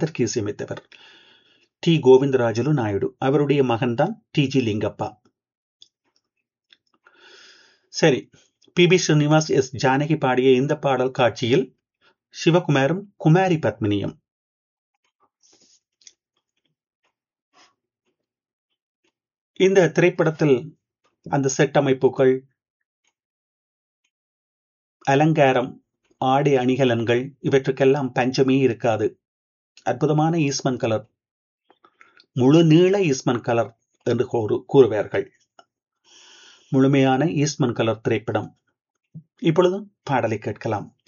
அதற்கு இசையமைத்தவர் டி கோவிந்தராஜலு நாயுடு அவருடைய மகன்தான் டி ஜி லிங்கப்பா சரி P B Srinivas S Janaki பாடிய இந்த பாடல் காட்சியில் சிவகுமாரும் குமாரி பத்மினியும் இந்த திரைப்படத்தில் அந்த செட் அமைப்புகள் அலங்காரம் ஆடை அணிகலன்கள் இவற்றுக்கெல்லாம் பஞ்சமே இருக்காது அற்புதமான ஈஸ்மன் கலர் முழு நீள ஈஸ்மன் கலர் என்று கூறுவார்கள் முழுமையான ஈஸ்மன் கலர் திரைப்படம் இப்பொழுது பாடலை கேட்கலாம்